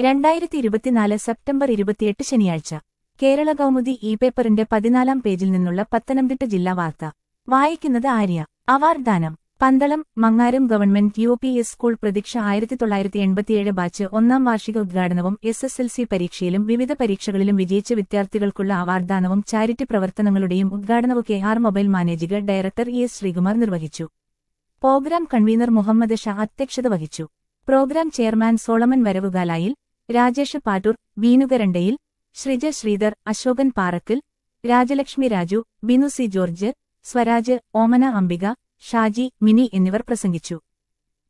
രണ്ടായിരത്തി ഇരുപത്തിനാല് സെപ്റ്റംബർ ഇരുപത്തിയെട്ട് ശനിയാഴ്ച കേരള കൗമുദി ഇ പേപ്പറിന്റെ പതിനാലാം പേജിൽ നിന്നുള്ള പത്തനംതിട്ട ജില്ലാ വാർത്ത വായിക്കുന്നത് ആര്യ അവാർഡ് ദാനം Pandalam Mangaram government U P S school പ്രതീക്ഷ ആയിരത്തി തൊള്ളായിരത്തി എൺപത്തിയേഴ് ബാച്ച് ഒന്നാം വാർഷിക ഉദ്ഘാടനവും എസ് എസ് എൽ സി പരീക്ഷയിലും വിവിധ പരീക്ഷകളിലും വിജയിച്ച വിദ്യാർത്ഥികൾക്കുള്ള അവാർഡ് ദാനവും ചാരിറ്റി പ്രവർത്തനങ്ങളുടെയും ഉദ്ഘാടനവും K R mobile managing director E S Sreekumar നിർവഹിച്ചു പ്രോഗ്രാം കൺവീനർ മുഹമ്മദ് ഷാ അധ്യക്ഷത വഹിച്ചു പ്രോഗ്രാം ചെയർമാൻ സോളമൻ വരവുകാലായിൽ രാജേഷ് പാട്ടൂർ വീനുകരണ്ടയിൽ ശ്രീജ ശ്രീധർ അശോകൻ പാറക്കൽ രാജലക്ഷ്മി രാജു ബിനു സി ജോർജ് സ്വരാജ് ഓമന അംബിക ഷാജി മിനി എന്നിവർ പ്രസംഗിച്ചു